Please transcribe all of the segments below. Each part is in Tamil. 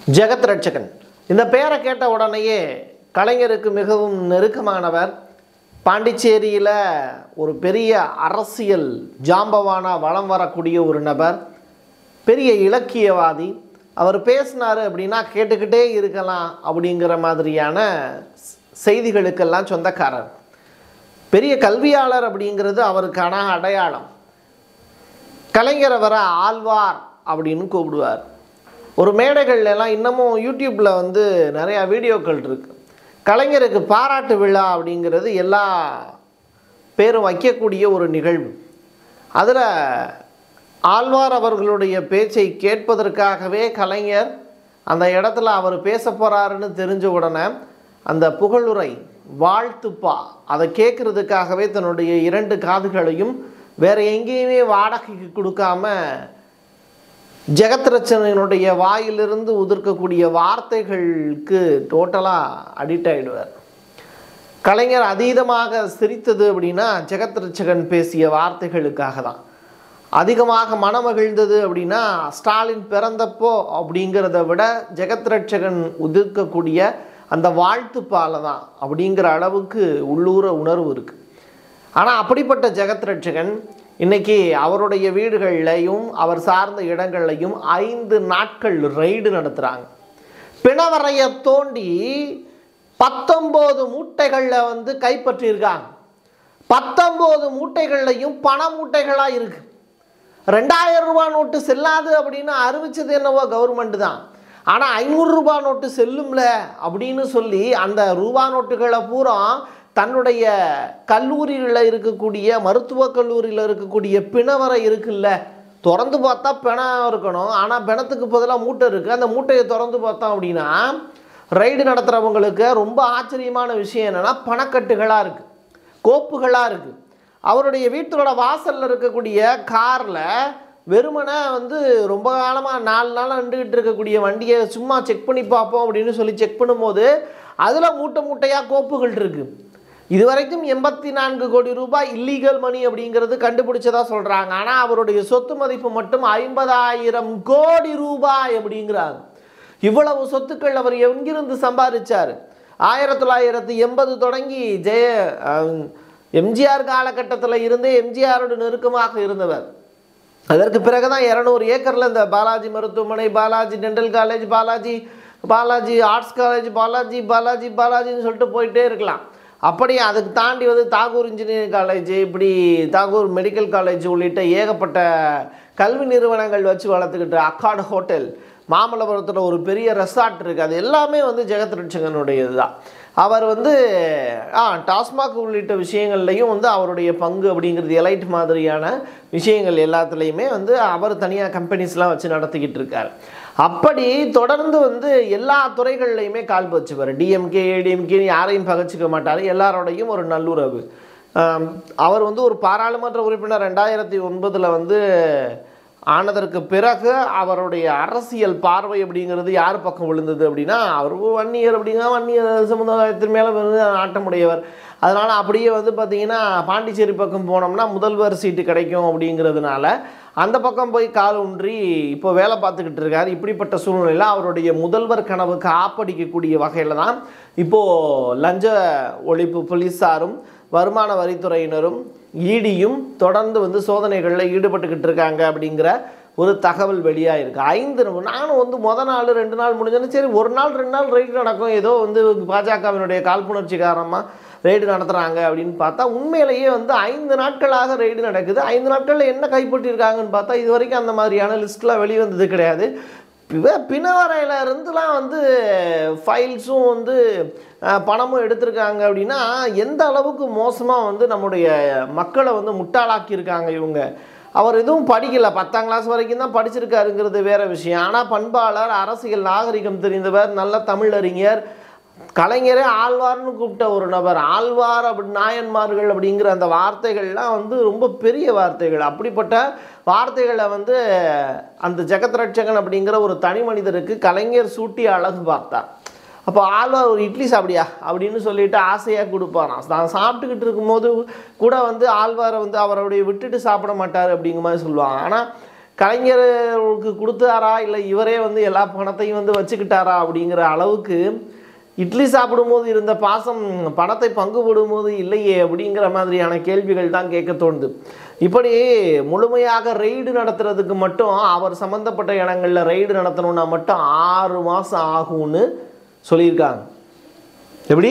ஜெகத் ரட்சகன் இந்த பெயரை கேட்ட உடனேயே கலைஞருக்கு மிகவும் நெருக்கமானவர் பாண்டிச்சேரியில் ஒரு பெரிய அரசியல் ஜாம்பவானா வலம் வரக்கூடிய ஒரு நபர் பெரிய இலக்கியவாதி அவர் பேசினார் அப்படின்னா கேட்டுக்கிட்டே இருக்கலாம் அப்படிங்கிற மாதிரியான செய்திகளுக்கெல்லாம் சொந்தக்காரர் பெரிய கல்வியாளர் அப்படிங்கிறது அவருக்கான அடையாளம் கலைஞரை வர ஆழ்வார் அப்படின்னு கூப்பிடுவார் ஒரு மேடைகள்ல எல்லாம் இன்னமும் யூடியூப்பில் வந்து நிறையா வீடியோக்கள் இருக்கு கலைஞருக்கு பாராட்டு விழா அப்படிங்கிறது எல்லா பேரும் வைக்கக்கூடிய ஒரு நிகழ்வு அதில் ஆழ்வார் அவர்களுடைய பேச்சை கேட்பதற்காகவே கலைஞர் அந்த இடத்துல அவர் பேச போகிறாருன்னு தெரிஞ்ச உடனே அந்த புகழுரை வாழ்த்துப்பா அதை கேட்குறதுக்காகவே தன்னுடைய இரண்டு காதுகளையும் வேற எங்கேயுமே வாடகைக்கு கொடுக்காம ஜெகத்ரட்சணனுடைய வாயிலிருந்து உதிர்க்கக்கூடிய வார்த்தைகளுக்கு டோட்டலாக அடிக்ட் ஆகிடுவார் கலைஞர் அதீதமாக சிரித்தது அப்படின்னா ஜெகத்ரட்சகன் பேசிய வார்த்தைகளுக்காக தான் அதிகமாக மனமகிழ்ந்தது அப்படின்னா ஸ்டாலின் பிறந்தப்போ அப்படிங்கிறத விட ஜெகத்ரட்சகன் உதிர்க்கக்கூடிய அந்த வாழ்த்துப்பால தான் அப்படிங்கிற அளவுக்கு உள்ளூர உணர்வு இருக்குது ஆனால் அப்படிப்பட்ட ஜெகத் ரட்சகன் இன்னைக்கு அவருடைய வீடுகள்லையும் அவர் சார்ந்த இடங்கள்லையும் ஐந்து நாட்கள் ரெய்டு நடத்துகிறாங்க பிணவரையை தோண்டி பத்தொம்போது மூட்டைகளில் வந்து கைப்பற்றியிருக்காங்க பத்தொம்போது மூட்டைகள்லையும் பண மூட்டைகளாக இருக்கு ரெண்டாயிரம் ரூபாய் நோட்டு செல்லாது அப்படின்னு அறிவிச்சது என்னவோ கவர்மெண்ட் தான் ஆனால் ஐநூறு ரூபாய் நோட்டு செல்லும்ல அப்படின்னு சொல்லி அந்த ரூபா நோட்டுகளை பூரா தன்னுடைய கல்லூரியில் இருக்கக்கூடிய மருத்துவக் கல்லூரியில் இருக்கக்கூடிய பிணவரை இருக்குல்ல திறந்து பார்த்தா பிணம் இருக்கணும் ஆனால் பிணத்துக்கு பதிலாக மூட்டை இருக்குது அந்த மூட்டையை திறந்து பார்த்தோம் அப்படின்னா ரைடு நடத்துகிறவங்களுக்கு ரொம்ப ஆச்சரியமான விஷயம் என்னென்னா பணக்கட்டுகளாக இருக்குது கோப்புகளாக இருக்குது அவருடைய வீட்டோட வாசலில் இருக்கக்கூடிய காரில் வெறுமனே வந்து ரொம்ப காலமாக நாலு நாளாக நின்றுக்கிட்டு இருக்கக்கூடிய வண்டியை சும்மா செக் பண்ணி பார்ப்போம் அப்படின்னு சொல்லி செக் பண்ணும்போது அதில் மூட்டை மூட்டையாக கோப்புகள் இருக்குது இதுவரைக்கும் எண்பத்தி நான்கு கோடி ரூபாய் இல்லீகல் மணி அப்படிங்கிறது கண்டுபிடிச்சதா சொல்கிறாங்க ஆனால் அவருடைய சொத்து மதிப்பு மட்டும் ஐம்பதாயிரம் கோடி ரூபாய் அப்படிங்கிறாங்க இவ்வளவு சொத்துக்கள் அவர் எங்கிருந்து சம்பாதிச்சார் ஆயிரத்தி தொள்ளாயிரத்தி எண்பது தொடங்கி ஜெய அஹ், எம்ஜிஆர் காலகட்டத்தில் இருந்தே எம்ஜிஆரோடு நெருக்கமாக இருந்தவர் அதற்கு பிறகு தான் இரநூறு ஏக்கரில் இந்த பாலாஜி மருத்துவமனை Balaji dental college Balaji Balaji arts college Balaji Balaji பாலாஜின்னு சொல்லிட்டு போயிட்டே இருக்கலாம் அப்படி அதுக்கு தாண்டி வந்து தாகூர் இன்ஜினியரிங் காலேஜ் இப்படி தாகூர் மெடிக்கல் காலேஜ் உள்ளிட்ட ஏகப்பட்ட கல்வி நிறுவனங்கள் வச்சு வளர்த்துக்கிட்டு அக்காடு ஹோட்டல் மாமல்லபுரத்தில் ஒரு பெரிய ரெசார்ட் இருக்குது அது எல்லாமே வந்து ஜெகத் ரட்சகனுடையது தான் அவர் வந்து ஆ டாஸ்மாக் உள்ளிட்ட விஷயங்கள்லையும் வந்து அவருடைய பங்கு அப்படிங்கிறது எலைட் மாதிரியான விஷயங்கள் எல்லாத்துலேயுமே வந்து அவர் தனியாக கம்பெனிஸ்லாம் வச்சு நடத்திக்கிட்டு இருக்கார் அப்படி தொடர்ந்து வந்து எல்லா துறைகள்லையுமே கால் வச்சுவார் டிஎம்கே ஏடிஎம்கே யாரையும் பகச்சிக்க மாட்டார் எல்லாரோடையும் ஒரு நல்லுறவு ஆம், அவர் வந்து ஒரு பாராளுமன்ற உறுப்பினர் ரெண்டாயிரத்தி ஒன்பதில் வந்து ஆனதற்கு பிறகு அவருடைய அரசியல் பார்வை அப்படிங்கிறது யார் பக்கம் விழுந்தது அப்படின்னா அவர் வன்னியர் அப்படிங்க வன்னியர் சமுதாயத்தின் மேலே வந்து நாட்டமுடையவர் அதனால் அப்படியே வந்து பார்த்திங்கன்னா பாண்டிச்சேரி பக்கம் போனோம்னா முதல்வர் சீட்டு கிடைக்கும் அப்படிங்கிறதுனால அந்த பக்கம் போய் கால் ஊன்றி இப்போ வேலை பார்த்துக்கிட்டு இருக்கார் இப்படிப்பட்ட சூழ்நிலையில் அவருடைய முதல்வர் கனவுக்கு ஆப்படிக்கக்கூடிய வகையில் தான் இப்போது லஞ்ச ஒழிப்பு போலீஸாரும் வருமான வரித்துறையினரும் ஈடியும் தொடர்ந்து வந்து சோதனைகளில் ஈடுபட்டுக்கிட்டு இருக்காங்க அப்படிங்கிற ஒரு தகவல் வெளியாக இருக்குது ஐந்து நாள் நானும் வந்து முத நாள் ரெண்டு நாள் முடிஞ்சோன்னு சரி ஒரு நாள் ரெண்டு நாள் ரைடு நடக்கும் ஏதோ வந்து பாஜகவினுடைய காழ்ப்புணர்ச்சி காரணமாக ரைடு நடத்துகிறாங்க அப்படின்னு பார்த்தா உண்மையிலேயே வந்து ஐந்து நாட்களாக ரைடு நடக்குது ஐந்து நாட்களில் என்ன கைப்பற்றியிருக்காங்கன்னு பார்த்தா இது வரைக்கும் அந்த மாதிரியான லிஸ்ட்லாம் வெளிவந்தது கிடையாது பிவ- பிணவரையில இருந்துலாம் வந்து ஃபைல்ஸும் வந்து அஹ், பணமும் எடுத்திருக்காங்க அப்படின்னா எந்த அளவுக்கு மோசமாக வந்து நம்முடைய மக்களை வந்து முட்டாளாக்கியிருக்காங்க இவங்க அவர் எதுவும் படிக்கல பத்தாம் கிளாஸ் வரைக்கும் தான் படிச்சிருக்காருங்கிறது வேற விஷயம் ஆனால் பண்பாளர் அரசியல் நாகரிகம் தெரிந்தவர் நல்ல தமிழறிஞர் கலைஞரே ஆழ்வார்னு கூப்பிட்ட ஒரு நபர் ஆழ்வார் அப்படி நாயன்மார்கள் அப்படிங்கிற அந்த வார்த்தைகள்லாம் வந்து ரொம்ப பெரிய வார்த்தைகள் அப்படிப்பட்ட வார்த்தைகளை வந்து அந்த ஜெகத் ரட்சகன் அப்படிங்கிற ஒரு தனி மனிதருக்கு கலைஞர் சூட்டி அழகு பார்த்தார் அப்போ ஆழ்வார் ஒரு இட்லி சாப்பிடியா அப்படின்னு சொல்லிட்டு ஆசையாக கொடுப்பாராம் நான் சாப்பிட்டுக்கிட்டு இருக்கும்போது கூட வந்து ஆழ்வாரை வந்து அவருடைய விட்டுட்டு சாப்பிட மாட்டார் அப்படிங்கிற மாதிரி சொல்லுவாங்க ஆனால் கலைஞருக்கு கொடுத்தாரா இல்லை இவரே வந்து எல்லா பணத்தையும் வந்து வச்சுக்கிட்டாரா அப்படிங்கிற அளவுக்கு இட்லி சாப்பிடும்போது இருந்த பாசம் பணத்தை பங்கு போடும்போது இல்லையே அப்படிங்கிற மாதிரியான கேள்விகள் தான் கேட்க தோணுது இப்படி முழுமையாக ரெய்டு நடத்துறதுக்கு மட்டும் அவர் சம்மந்தப்பட்ட இடங்களில் ரெய்டு நடத்தணும்னா மட்டும் ஆறு மாதம் ஆகும்னு சொல்லியிருக்காங்க எப்படி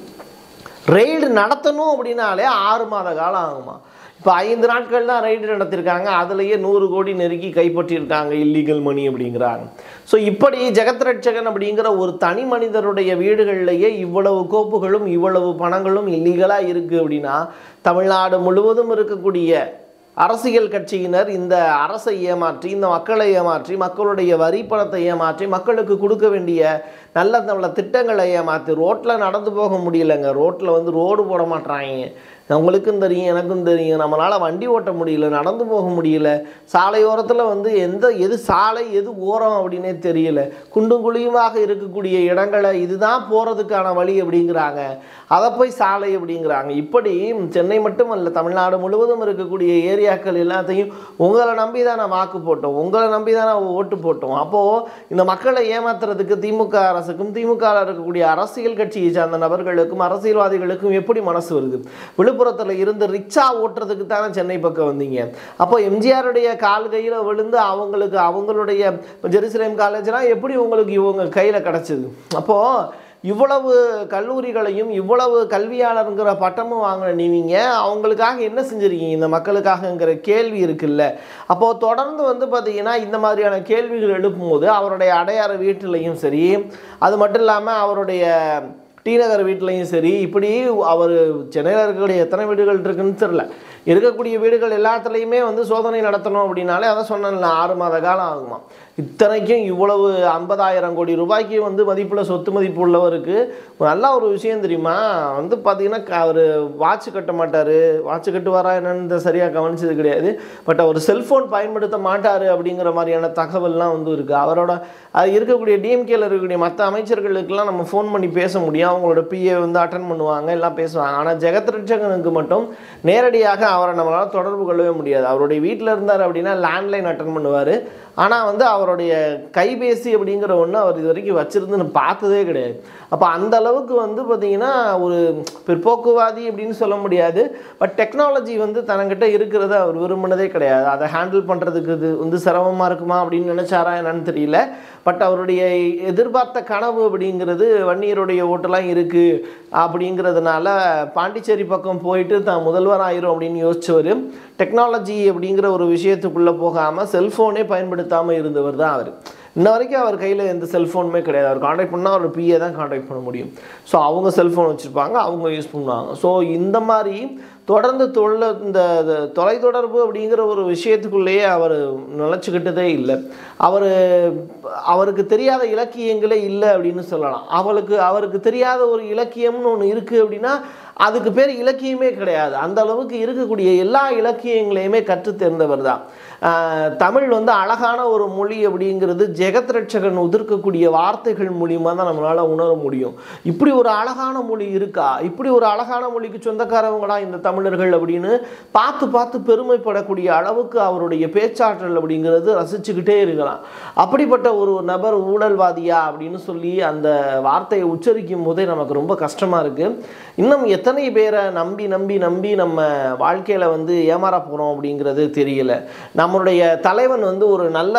ரெய்டு நடத்தணும் அப்படின்னாலே ஆறு மாத காலம் ஆகுமா இப்போ ஐந்து நாட்கள் தான் ரைடு நடத்தியிருக்காங்க அதுலேயே நூறு கோடி நெருக்கி கைப்பற்றியிருக்காங்க இல்லீகல் மணி அப்படிங்கிறாங்க ஸோ இப்படி ஜெகத் ரட்சகன் அப்படிங்கிற ஒரு தனி மனிதருடைய வீடுகளிலேயே இவ்வளவு கோப்புகளும் இவ்வளவு பணங்களும் இல்லீகலாக இருக்குது அப்படின்னா தமிழ்நாடு முழுவதும் இருக்கக்கூடிய அரசியல் கட்சியினர் இந்த அரசை ஏமாற்றி இந்த மக்களை ஏமாற்றி மக்களுடைய வரி பணத்தை ஏமாற்றி மக்களுக்கு கொடுக்க வேண்டிய நல்ல நல்ல திட்டங்களை ஏமாற்றி ரோட்டில் நடந்து போக முடியலங்க ரோட்டில் வந்து ரோடு போட மாட்றாங்க உங்களுக்கும் தெரியும் எனக்கும் தெரியும் நம்மளால் வண்டி ஓட்ட முடியல நடந்து போக முடியல சாலையோரத்தில் வந்து எந்த எது சாலை எது ஓரம் அப்படின்னே தெரியல குண்டும் குழியுமாக இருக்கக்கூடிய இடங்களை இதுதான் போகிறதுக்கான வழி அப்படிங்கிறாங்க அதை போய் சாலை அப்படிங்கிறாங்க இப்படி சென்னை மட்டுமல்ல தமிழ்நாடு முழுவதும் இருக்கக்கூடிய ஏரியாக்கள் எல்லாத்தையும் உங்களை நம்பி தான் நான் வாக்கு போட்டோம் உங்களை நம்பி தான் நான் ஓட்டு போட்டோம் அப்போது இந்த மக்களை ஏமாத்துறதுக்கு திமுக அரசுக்கும் திமுக இருக்கக்கூடிய அரசியல் கட்சியை சார்ந்த நபர்களுக்கும் அரசியல்வாதிகளுக்கும் எப்படி மனசு வருது விழுப்புரத்தில் இருந்து ரிக்ஷா ஓட்டுறதுக்கு தானே சென்னை பக்கம் வந்தீங்க அப்போ எம்ஜிஆருடைய கால் கையில் விழுந்து அவங்களுக்கு அவங்களுடைய ஜெருசலேம் காலேஜ்லாம் எப்படி உங்களுக்கு இவங்க கையில் கிடச்சிது அப்போது இவ்வளவு கல்லூரிகளையும் இவ்வளவு கல்வியாளருங்கிற பட்டமும் வாங்கின நீவிங்க அவங்களுக்காக என்ன செஞ்சுருக்கீங்க இந்த மக்களுக்காகங்கிற கேள்வி இருக்குல்ல அப்போது தொடர்ந்து வந்து பார்த்தீங்கன்னா இந்த மாதிரியான கேள்விகள் எழுப்பும்போது அவருடைய அடையாறு வீட்டிலையும் சரி அது மட்டும் இல்லாமல் அவருடைய டி நகர் வீட்லேயும் சரி இப்படி அவர் சென்னையில் இருக்கக்கூடிய எத்தனை வீடுகள் இருக்குன்னு தெரில இருக்கக்கூடிய வீடுகள் எல்லாத்துலேயுமே வந்து சோதனை நடத்தணும் அப்படின்னாலே அதை சொன்னேன்ல ஆறு மாத காலம் ஆகுமா இத்தனைக்கும் இவ்வளவு ஐம்பதாயிரம் கோடி ரூபாய்க்கு வந்து மதிப்புள்ள சொத்து மதிப்பு உள்ளவருக்கு ஒரு நல்ல ஒரு விஷயம் தெரியுமா வந்து பார்த்தீங்கன்னா அவர் வாட்ச் கட்ட மாட்டார் வாட்ச் கட்டுவாரா என்னன்னு சரியாக கவனிச்சது கிடையாது பட் அவர் செல்ஃபோன் பயன்படுத்த மாட்டார் அப்படிங்கிற மாதிரியான தகவல்லாம் வந்து இருக்குது அவரோட அது இருக்கக்கூடிய டிஎம்கேல இருக்கக்கூடிய மற்ற அமைச்சர்களுக்கெல்லாம் நம்ம ஃபோன் பண்ணி பேச முடியும் அவங்களோட பிஏ வந்து அட்டன் பண்ணுவாங்க எல்லாம் பேசுவாங்க ஆனால் ஜெகத் ரட்சகனுக்கு மட்டும் நேரடியாக அவரை நம்மளால் தொடர்பு கொள்ளவே முடியாது அவருடைய வீட்டில் இருந்தார் அப்படின்னா லேண்ட்லைன் அட்டன் பண்ணுவார் ஆனால் வந்து அவருடைய கைபேசி அப்படிங்கிற ஒன்று அவர் இது வரைக்கும் வச்சுருந்து நான் பார்த்ததே கிடையாது அப்போ அந்த அளவுக்கு வந்து பார்த்திங்கன்னா ஒரு பிற்போக்குவாதி அப்படின்னு சொல்ல முடியாது பட் டெக்னாலஜி வந்து தனக்கிட்ட இருக்கிறத அவர் விரும்பினதே கிடையாது அதை ஹேண்டில் பண்ணுறதுக்கு இது வந்து சிரமமாக இருக்குமா அப்படின்னு நினச்சாரா என்னன்னு தெரியல பட் அவருடைய எதிர்பார்த்த கனவு அப்படிங்கிறது வன்னியருடைய ஓட்டெல்லாம் இருக்குது அப்படிங்கிறதுனால பாண்டிச்சேரி பக்கம் போயிட்டு தான் முதல்வர் ஆயிரும் அப்படின்னு யோசிச்சவர் டெக்னாலஜி அப்படிங்கிற ஒரு விஷயத்துக்குள்ளே போகாமல் செல்ஃபோனே பயன்படுத்தாமல் இருந்தவர் தான் அவர் இன்ன வரைக்கும் அவர் கையில் எந்த செல்ஃபோனுமே கிடையாது அவர் காண்டாக்ட் பண்ணால் அவர் பிஏ தான் காண்டாக்ட் பண்ண முடியும் ஸோ அவங்க செல்ஃபோன் வச்சுருப்பாங்க அவங்க யூஸ் பண்ணுவாங்க ஸோ இந்த மாதிரி தொடர்ந்து தொழில் இந்த இந்த தொலைத்தொடர்பு அப்படிங்கிற ஒரு விஷயத்துக்குள்ளேயே அவர் நிலச்சிக்கிட்டதே இல்லை அவர் அவருக்கு தெரியாத இலக்கியங்களே இல்லை அப்படின்னு சொல்லலாம் அவளுக்கு அவருக்கு தெரியாத ஒரு இலக்கியம்னு ஒன்று இருக்குது அப்படின்னா அதுக்கு பேர் இலக்கியமே கிடையாது அந்த அளவுக்கு இருக்கக்கூடிய எல்லா இலக்கியங்களையுமே கற்றுத் தேர்ந்தவர் தான் ஆஹ் தமிழ் வந்து அழகான ஒரு மொழி அப்படிங்கிறது ஜெகத் ரட்சகன் உதிர்க்கக்கூடிய வார்த்தைகள் மூலியமாக தான் நம்மளால் உணர முடியும் இப்படி ஒரு அழகான மொழி இருக்கா இப்படி ஒரு அழகான மொழிக்கு சொந்தக்காரவங்களா இந்த தமிழர்கள் அப்படின்னு பார்த்து பார்த்து பெருமைப்படக்கூடிய அளவுக்கு அவருடைய பேச்சாற்றல் அப்படிங்கிறது ரசிச்சுக்கிட்டே இருக்கலாம் அப்படிப்பட்ட ஒரு நபர் ஊழல்வாதியா அப்படின்னு சொல்லி அந்த வார்த்தையை உச்சரிக்கும் போதே நமக்கு ரொம்ப கஷ்டமாக இருக்குது இன்னும் எத்தனை பேரை நம்பி நம்பி நம்பி நம்ம வாழ்க்கையில் வந்து ஏமாற போகிறோம் அப்படிங்கிறது தெரியல நம்மளுடைய தலைவன் வந்து ஒரு நல்ல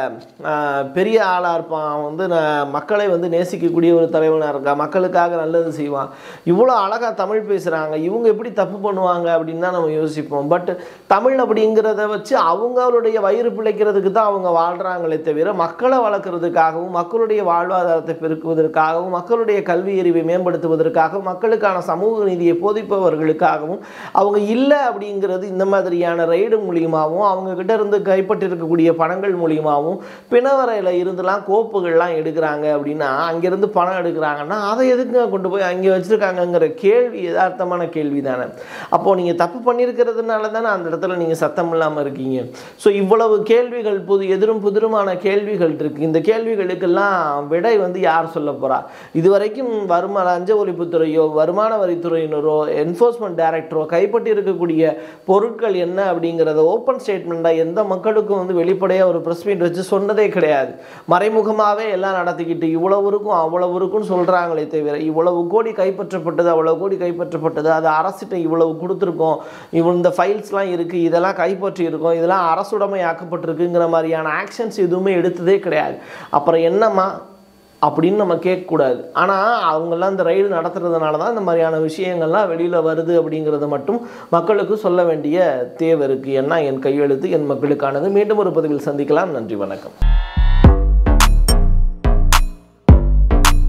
ஆஹ், பெரிய ஆளாக இருப்பான் அவன் வந்து ந- மக்களை வந்து நேசிக்கக்கூடிய ஒரு தலைவனாக இருக்கான் மக்களுக்காக நல்லது செய்வான் இவ்வளோ அழகாக தமிழ் பேசுகிறாங்க இவங்க எப்படி தப்பு பண்ணுவாங்க அப்படின்னு தான் நம்ம யோசிப்போம் பட் தமிழ் அப்படிங்கிறத வச்சு அவங்களுடைய வயிறு பிழைக்கிறதுக்கு தான் அவங்க வாழ்கிறாங்களே தவிர மக்களை வளர்க்குறதுக்காகவும் மக்களுடைய வாழ்வாதாரத்தை பெருக்குவதற்காகவும் மக்களுடைய கல்வி அறிவை மேம்படுத்துவதற்காகவும் மக்களுக்கான சமூக நீதியை போதிப்பவர்களுக்காகவும் அவங்க இல்லை அப்படிங்கிறது இந்த மாதிரியான ரைடு மூலியமாகவும் அவங்க கிட்ட இருந்து கைப்பற்றிருக்கக்கூடிய பணங்கள் மூலியமாகவும் பிணவரையில் இருந்துலாம் கோப்புகள்லாம் எடுக்கிறாங்க அப்படின்னா அங்கேருந்து பணம் எடுக்கிறாங்கன்னா அதை எதுக்குங்க கொண்டு போய் அங்கே வச்சுருக்காங்கங்கிற கேள்வி யதார்த்தமான கேள்வி தானே அப்போது நீங்கள் தப்பு பண்ணியிருக்கிறதுனால தானே அந்த இடத்துல நீங்கள் சத்தம் இல்லாமல் இருக்கீங்க ஸோ இவ்வளவு கேள்விகள் புது எதிரும் புதிருமான கேள்விகள் இருக்குது இந்த கேள்விகளுக்கெல்லாம் விடை வந்து யார் சொல்ல போகிறா இதுவரைக்கும் வருமான லஞ்ச ஒழிப்புத்துறையோ வருமான வரித்துறையோ காவல்துறையினரோ என்ஃபோர்ஸ்மெண்ட் டைரக்டரோ கைப்பற்றி இருக்கக்கூடிய பொருட்கள் என்ன அப்படிங்கிறத ஓப்பன் ஸ்டேட்மெண்ட்டாக எந்த மக்களுக்கும் வந்து வெளிப்படையாக ஒரு ப்ரெஸ் மீட் வச்சு சொன்னதே கிடையாது மறைமுகமாகவே எல்லாம் நடத்திக்கிட்டு இவ்வளவு இருக்கும் அவ்வளவு இருக்கும்னு சொல்கிறாங்களே தவிர இவ்வளவு கோடி கைப்பற்றப்பட்டது அவ்வளவு கோடி கைப்பற்றப்பட்டது அது அரசிட்ட இவ்வளவு கொடுத்துருக்கோம் இவ்வளோ இந்த ஃபைல்ஸ்லாம் இருக்குது இதெல்லாம் கைப்பற்றி இருக்கோம் இதெல்லாம் அரசுடைமை ஆக்கப்பட்டிருக்குங்கிற மாதிரியான ஆக்ஷன்ஸ் எதுவுமே எடுத்ததே கிடையாது அப்புறம் என்னம்மா அப்படின்னு நம்ம கேட்கக்கூடாது ஆனால் அவங்கெல்லாம் இந்த ரைடு நடத்துறதுனால தான் இந்த மாதிரியான விஷயங்கள்லாம் வெளியில் வருது அப்படிங்கிறத மட்டும் மக்களுக்கு சொல்ல வேண்டிய தேவை இருக்குது ஏன்னா என் கையெழுத்து என் மக்களுக்கானது மீண்டும் ஒரு பதிவில் சந்திக்கலாம் நன்றி வணக்கம்